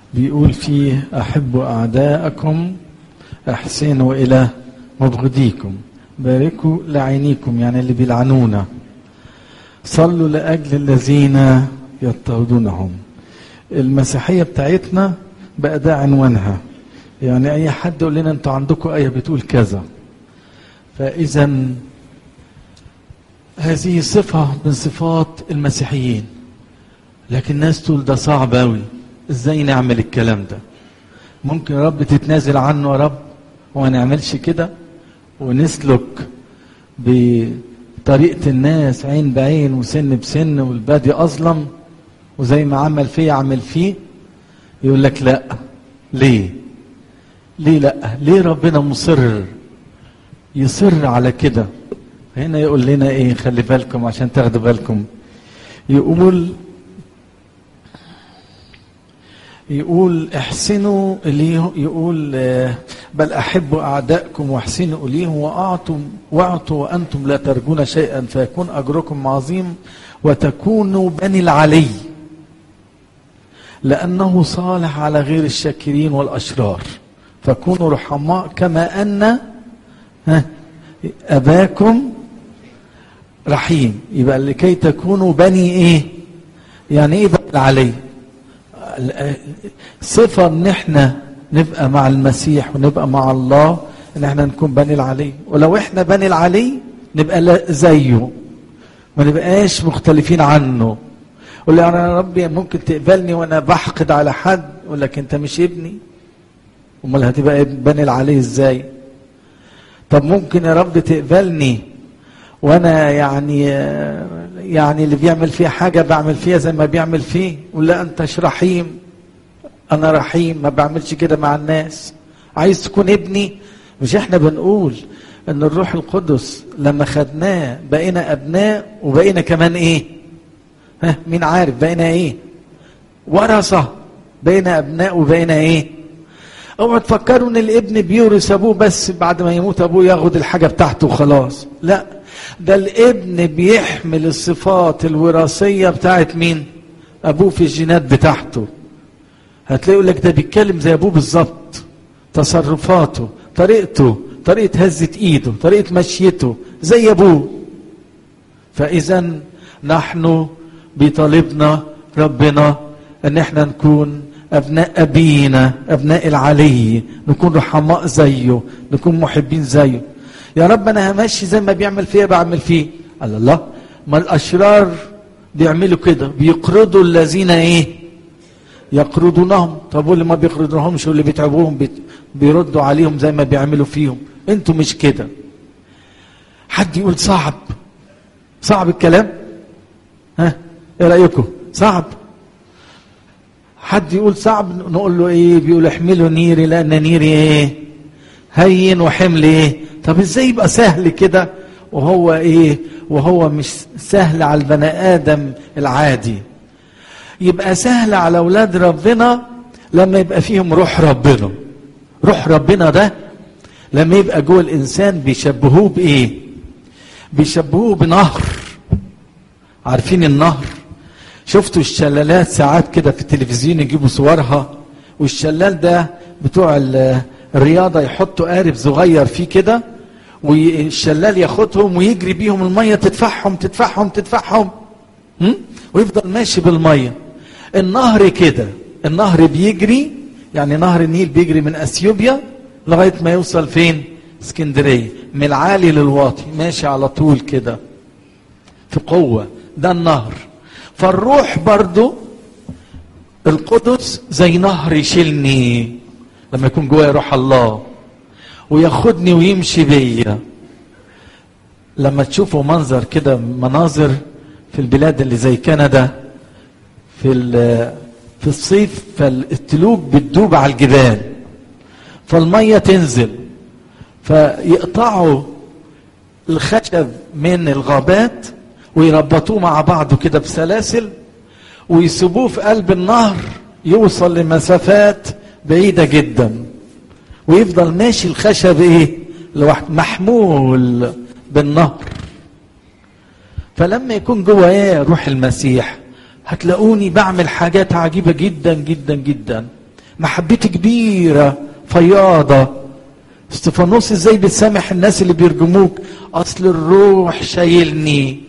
بيقول فيه أحبوا أعداءكم احسنوا إلى مبغضيكم باركوا لعينيكم يعني اللي بيلعنونا صلوا لأجل الذين يضطهدونهم المسيحية بتاعتنا بقى ده عنوانها يعني أي حد يقول لنا أنتوا عندكم آية بتقول كذا فإذا هذه صفة من صفات المسيحيين لكن الناس تقول ده صعب أوي إزاي نعمل الكلام ده ممكن يا رب تتنازل عنه يا رب وما نعملش كده ونسلك بطريقة الناس عين بعين وسن بسن والبادي أظلم وزي ما عمل فيه عمل فيه يقول لك لا ليه ليه لا ليه ربنا مصر يصر على كده هنا يقول لنا ايه خلي بالكم عشان تاخدوا بالكم يقول يقول احسنوا اليه يقول بل احبوا اعدائكم واحسنوا اليهم واعطوا واعطوا وانتم لا ترجون شيئا فيكون اجركم عظيم وتكونوا بني العلي لانه صالح على غير الشاكرين والاشرار فكونوا رحماء كما ان اباكم رحيم يبقى لكي تكونوا بني ايه يعني ايه بني العلي صفة ان احنا نبقى مع المسيح ونبقى مع الله ان احنا نكون بني العلي ولو احنا بني العلي نبقى زيه ما نبقاش مختلفين عنه قول لي انا يا ربي ممكن تقبلني وانا بحقد على حد يقول لك انت مش ابني امال هتبقى بني العلي ازاي طب ممكن يا رب تقبلني وانا يعني يعني اللي بيعمل فيها حاجة بعمل فيها زي ما بيعمل فيه ولا انتش رحيم انا رحيم ما بعملش كده مع الناس عايز تكون ابني مش احنا بنقول ان الروح القدس لما خدناه بقينا ابناء وبقينا كمان ايه ها مين عارف بقينا ايه ورثة بقينا ابناء وبقينا ايه اوعوا تفكروا ان الابن بيورث ابوه بس بعد ما يموت ابوه ياخد الحاجه بتاعته وخلاص لا ده الابن بيحمل الصفات الوراثيه بتاعت مين ابوه في الجينات بتاعته هتلاقي يقول لك ده بيتكلم زي ابوه بالظبط تصرفاته طريقته طريقه هزه ايده طريقه مشيته زي ابوه فاذا نحن بيطالبنا ربنا ان احنا نكون أبناء أبينا أبناء العلي نكون رحماء زيه نكون محبين زيه يا رب أنا همشي زي ما بيعمل فيا بعمل فيه قال الله ما الأشرار بيعملوا كده بيقرضوا الذين إيه يقرضونهم طب واللي ما بيقرضونهمش واللي بيتعبوهم بيردوا عليهم زي ما بيعملوا فيهم انتوا مش كده حد يقول صعب صعب الكلام ها ايه رايكم صعب حد يقول صعب نقول له ايه بيقول احملوا نيري لان نيري ايه هين وحمل ايه طب ازاي يبقى سهل كده وهو ايه وهو مش سهل على البني ادم العادي يبقى سهل على اولاد ربنا لما يبقى فيهم روح ربنا روح ربنا ده لما يبقى جوه الانسان بيشبهوه بايه بيشبهوه بنهر عارفين النهر شفتوا الشلالات ساعات كده في التلفزيون يجيبوا صورها والشلال ده بتوع الرياضة يحطوا قارب صغير فيه كده والشلال ياخدهم ويجري بيهم المية تدفعهم تدفعهم تدفعهم ويفضل ماشي بالمية النهر كده النهر بيجري يعني نهر النيل بيجري من اثيوبيا لغاية ما يوصل فين اسكندرية من العالي للواطي ماشي على طول كده في قوة ده النهر فالروح برضو القدس زي نهر يشيلني لما يكون جوايا روح الله وياخدني ويمشي بيا لما تشوفوا منظر كده مناظر في البلاد اللي زي كندا في في الصيف فالتلوج بتدوب على الجبال فالميه تنزل فيقطعوا الخشب من الغابات ويربطوه مع بعضه كده بسلاسل ويسيبوه في قلب النهر يوصل لمسافات بعيدة جدا ويفضل ماشي الخشب ايه لوحده محمول بالنهر فلما يكون جوايا روح المسيح هتلاقوني بعمل حاجات عجيبة جدا جدا جدا محبتي كبيرة فياضة استفانوس ازاي بتسامح الناس اللي بيرجموك اصل الروح شايلني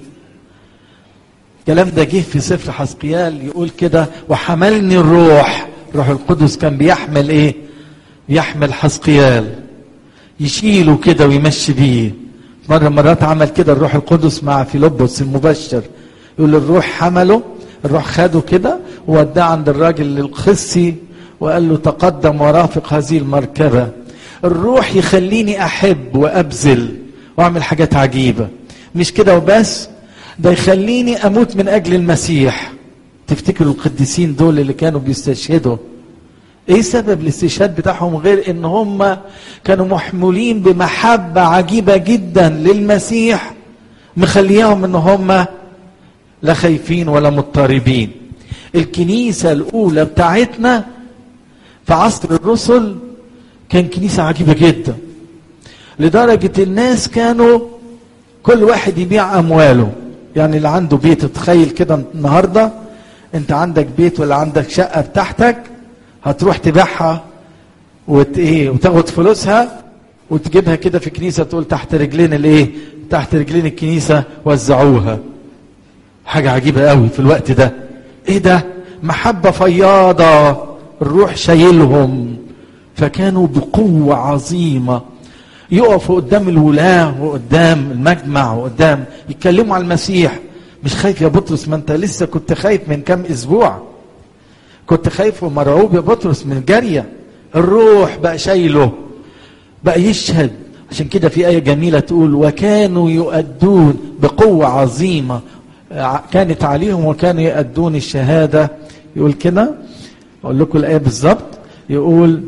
الكلام ده جه في سفر حسقيال يقول كده وحملني الروح روح القدس كان بيحمل ايه يحمل حسقيال يشيله كده ويمشي بيه مرة مرات عمل كده الروح القدس مع فيلبس المبشر يقول الروح حمله الروح خده كده ووداه عند الراجل الخسي وقال له تقدم ورافق هذه المركبة الروح يخليني أحب وأبذل وأعمل حاجات عجيبة مش كده وبس ده يخليني أموت من أجل المسيح تفتكروا القديسين دول اللي كانوا بيستشهدوا ايه سبب الاستشهاد بتاعهم غير ان هم كانوا محمولين بمحبة عجيبة جدا للمسيح مخليهم ان هم لا خايفين ولا مضطربين الكنيسة الاولى بتاعتنا في عصر الرسل كان كنيسة عجيبة جدا لدرجة الناس كانوا كل واحد يبيع امواله يعني اللي عنده بيت تخيل كده النهارده انت عندك بيت ولا عندك شقه بتاعتك هتروح تبيعها وت ايه وتاخد فلوسها وتجيبها كده في كنيسه تقول تحت رجلين الايه تحت رجلين الكنيسه وزعوها حاجه عجيبه قوي في الوقت ده ايه ده محبه فياضه الروح شايلهم فكانوا بقوه عظيمه يقفوا قدام الولاة وقدام المجمع وقدام يتكلموا على المسيح مش خايف يا بطرس ما انت لسه كنت خايف من كام اسبوع كنت خايف ومرعوب يا بطرس من جارية الروح بقى شايله بقى يشهد عشان كده في آية جميلة تقول وكانوا يؤدون بقوة عظيمة كانت عليهم وكانوا يؤدون الشهادة يقول كده أقول لكم الآية بالظبط يقول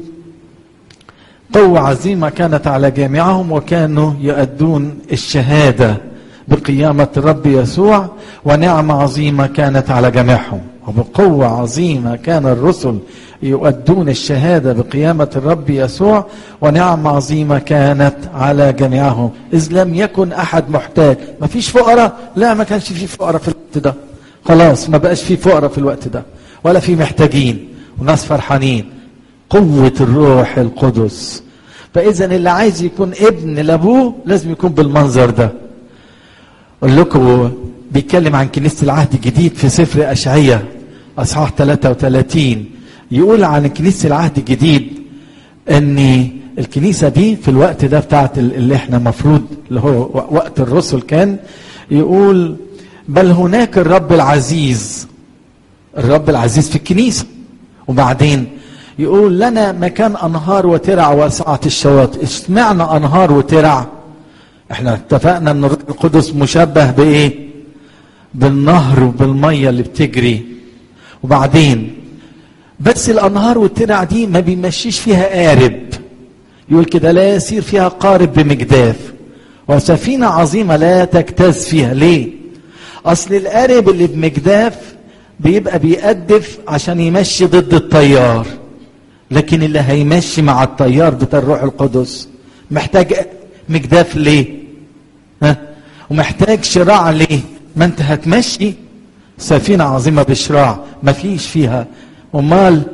قوة عظيمة كانت على جامعهم وكانوا يؤدون الشهادة بقيامة الرب يسوع ونعمة عظيمة كانت على جميعهم وبقوة عظيمة كان الرسل يؤدون الشهادة بقيامة الرب يسوع ونعمة عظيمة كانت على جميعهم إذ لم يكن أحد محتاج ما فيش فقراء لا ما كانش في فقراء في الوقت ده خلاص ما بقاش في فقراء في الوقت ده ولا في محتاجين وناس فرحانين قوة الروح القدس فإذا اللي عايز يكون ابن لأبوه لازم يكون بالمنظر ده أقول لكم بيتكلم عن كنيسة العهد الجديد في سفر أشعية أصحاح 33 يقول عن كنيسة العهد الجديد أن الكنيسة دي في الوقت ده بتاعت اللي احنا مفروض اللي هو وقت الرسل كان يقول بل هناك الرب العزيز الرب العزيز في الكنيسة وبعدين يقول لنا مكان انهار وترع واسعه الشواطئ اشمعنى انهار وترع احنا اتفقنا ان الروح القدس مشبه بايه بالنهر وبالميه اللي بتجري وبعدين بس الانهار والترع دي ما بيمشيش فيها قارب يقول كده لا يسير فيها قارب بمجداف وسفينه عظيمه لا تجتاز فيها ليه اصل القارب اللي بمجداف بيبقى بيقدف عشان يمشي ضد التيار لكن اللي هيمشي مع التيار بتاع الروح القدس محتاج مجداف ليه ها ومحتاج شراع ليه ما انت هتمشي سفينة عظيمة بشراع ما فيش فيها امال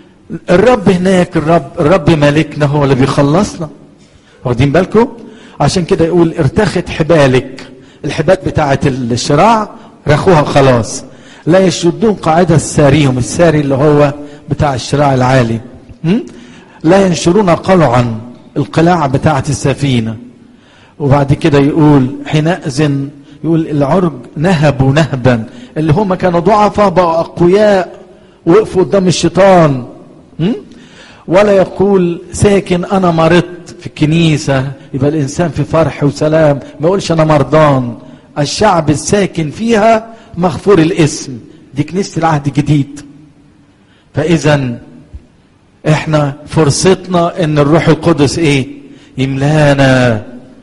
الرب هناك الرب الرب ملكنا هو اللي بيخلصنا واخدين بالكم عشان كده يقول ارتخت حبالك الحبال بتاعة الشراع رخوها خلاص لا يشدون قاعدة الساريهم الساري اللي هو بتاع الشراع العالي لا ينشرون قلعا القلاع بتاعة السفينة وبعد كده يقول حينئذ يقول العرج نهبوا نهبا اللي هم كانوا ضعفاء بقوا أقوياء وقفوا قدام الشيطان ولا يقول ساكن أنا مرضت في الكنيسة يبقى الإنسان في فرح وسلام ما يقولش أنا مرضان الشعب الساكن فيها مغفور الاسم دي كنيسة العهد الجديد فإذا احنا فرصتنا ان الروح القدس ايه يملانا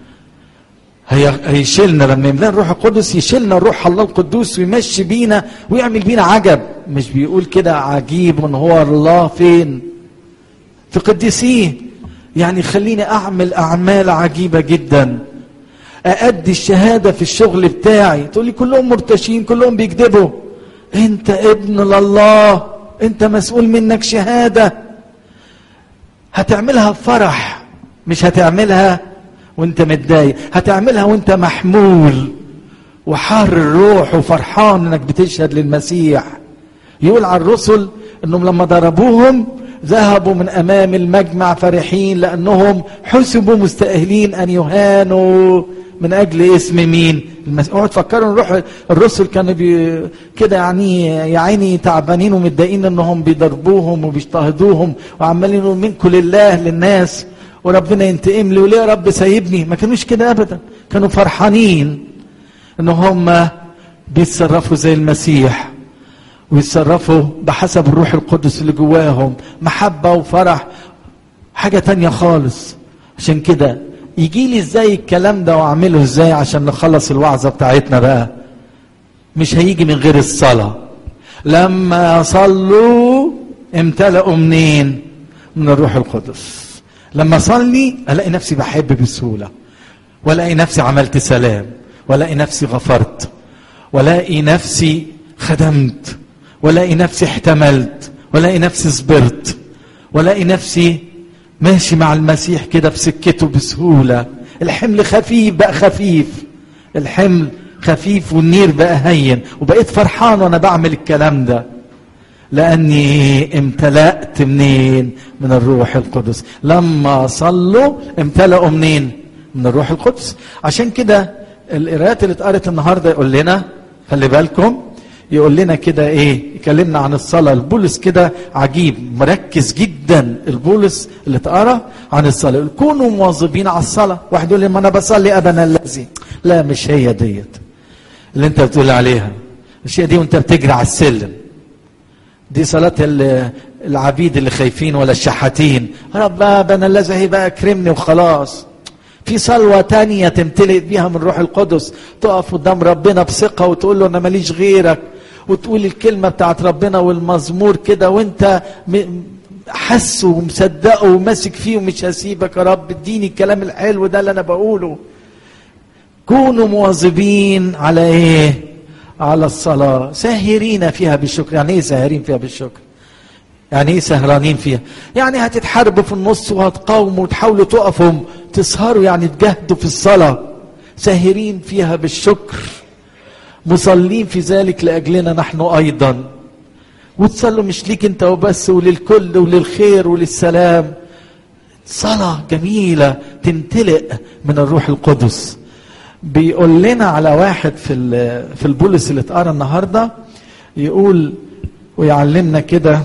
هي هيشيلنا لما يملانا الروح القدس يشيلنا الروح الله القدوس ويمشي بينا ويعمل بينا عجب مش بيقول كده عجيب هو الله فين في قديسيه يعني خليني اعمل اعمال عجيبه جدا أأدي الشهادة في الشغل بتاعي تقول لي كلهم مرتشين كلهم بيكذبوا انت ابن لله انت مسؤول منك شهادة هتعملها بفرح مش هتعملها وانت متضايق هتعملها وانت محمول وحار الروح وفرحان انك بتشهد للمسيح يقول عن الرسل انهم لما ضربوهم ذهبوا من امام المجمع فرحين لانهم حسبوا مستاهلين ان يهانوا من اجل اسم مين المس... اوعوا تفكروا نروح الرسل كانوا بي... كده يعني يا عيني تعبانين ومتضايقين انهم بيضربوهم وبيضطهدوهم وعمالين يقولوا منكم لله للناس وربنا ينتقم لي وليه يا رب سايبني ما كانوش كده ابدا كانوا فرحانين ان هم بيتصرفوا زي المسيح ويتصرفوا بحسب الروح القدس اللي جواهم محبة وفرح حاجة تانية خالص عشان كده يجي لي ازاي الكلام ده واعمله ازاي عشان نخلص الوعظة بتاعتنا بقى مش هيجي من غير الصلاة لما صلوا امتلأوا منين من الروح القدس لما صلي الاقي نفسي بحب بسهولة والاقي نفسي عملت سلام والاقي نفسي غفرت والاقي نفسي خدمت والاقي نفسي احتملت والاقي نفسي صبرت والاقي نفسي ماشي مع المسيح كده في سكته بسهولة الحمل خفيف بقى خفيف الحمل خفيف والنير بقى هين وبقيت فرحان وانا بعمل الكلام ده لاني امتلأت منين من الروح القدس لما صلوا امتلأوا منين من الروح القدس عشان كده القراءات اللي اتقرت النهارده يقول لنا خلي بالكم يقول لنا كده ايه يكلمنا عن الصلاه البولس كده عجيب مركز جدا البولس اللي اتقرا عن الصلاه كونوا مواظبين على الصلاه واحد يقول لي ما انا بصلي ابنا الذي لا مش هي ديت اللي انت بتقول عليها مش هي دي وانت بتجري على السلم دي صلاة العبيد اللي خايفين ولا الشحاتين رب ابنا الذي هيبقى اكرمني وخلاص في صلوة تانية تمتلئ بيها من روح القدس تقف قدام ربنا بثقة وتقول له أنا ماليش غيرك وتقول الكلمة بتاعت ربنا والمزمور كده وانت حس ومصدقه وماسك فيه ومش هسيبك يا رب اديني الكلام الحلو ده اللي انا بقوله كونوا مواظبين على ايه على الصلاة ساهرين فيها بالشكر يعني ايه ساهرين فيها بالشكر يعني ايه سهرانين فيها يعني هتتحاربوا في النص وهتقاوموا وتحاولوا تقفوا تسهروا يعني تجاهدوا في الصلاة ساهرين فيها بالشكر مصلين في ذلك لأجلنا نحن أيضا وتصلوا مش ليك انت وبس وللكل وللخير وللسلام صلاة جميلة تمتلئ من الروح القدس بيقول لنا على واحد في في البولس اللي اتقرا النهارده يقول ويعلمنا كده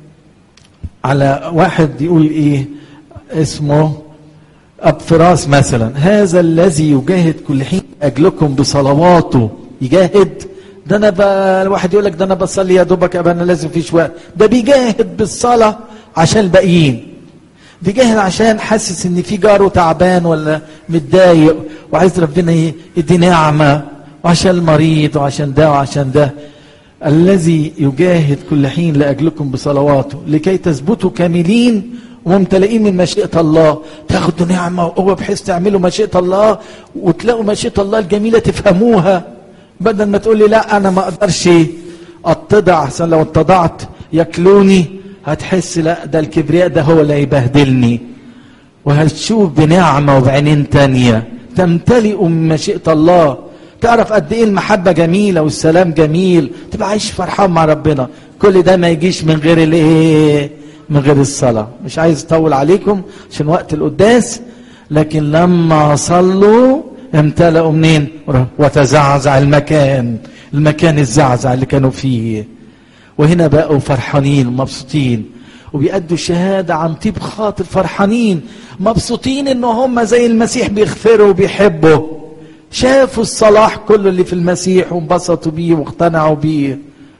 على واحد يقول ايه اسمه أبفراس مثلا هذا الذي يجاهد كل حين أجلكم بصلواته يجاهد ده أنا ب... الواحد يقول لك ده أنا بصلي يا دوبك أبقى أنا لازم فيش وقت ده بيجاهد بالصلاة عشان الباقيين بيجاهد عشان حاسس إن في جاره تعبان ولا متضايق وعايز ربنا يدي نعمة وعشان المريض وعشان ده وعشان ده الذي يجاهد كل حين لأجلكم بصلواته لكي تثبتوا كاملين وممتلئين من مشيئة الله تاخدوا نعمة وقوة بحيث تعملوا مشيئة الله وتلاقوا مشيئة الله الجميلة تفهموها بدل ما تقولي لا أنا ما أقدرش أتضع عشان لو اتضعت ياكلوني هتحس لا ده الكبرياء ده هو اللي هيبهدلني وهتشوف بنعمة وبعينين تانية تمتلئ من مشيئة الله تعرف قد ايه المحبة جميلة والسلام جميل تبقى عايش فرحان مع ربنا كل ده ما يجيش من غير الايه من غير الصلاة مش عايز اطول عليكم عشان وقت القداس لكن لما صلوا امتلأوا منين وتزعزع المكان المكان الزعزع اللي كانوا فيه وهنا بقوا فرحانين ومبسوطين وبيأدوا الشهادة عن طيب خاطر فرحانين مبسوطين ان هم زي المسيح بيغفروا وبيحبوا شافوا الصلاح كله اللي في المسيح وانبسطوا بيه واقتنعوا بيه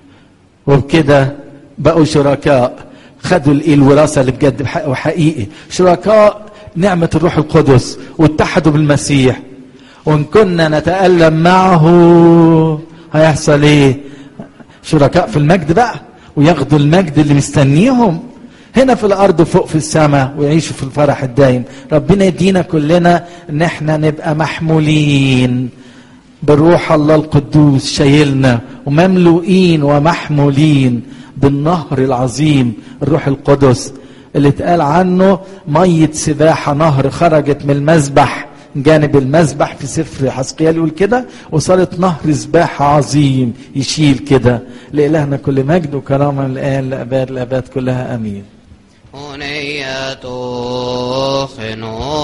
وبكده بقوا شركاء خدوا الايه الوراثه اللي بجد وحقيقي شركاء نعمه الروح القدس واتحدوا بالمسيح وان كنا نتالم معه هيحصل ايه شركاء في المجد بقى وياخدوا المجد اللي مستنيهم هنا في الارض وفوق في السماء ويعيشوا في الفرح الدايم ربنا يدينا كلنا ان احنا نبقى محمولين بالروح الله القدوس شايلنا ومملوئين ومحمولين بالنهر العظيم الروح القدس اللي اتقال عنه مية سباحة نهر خرجت من المذبح جانب المذبح في سفر حسقيال يقول كده وصارت نهر سباحة عظيم يشيل كده لإلهنا كل مجد وكرامة الآن لأباد الأباد كلها أمين هنية خنو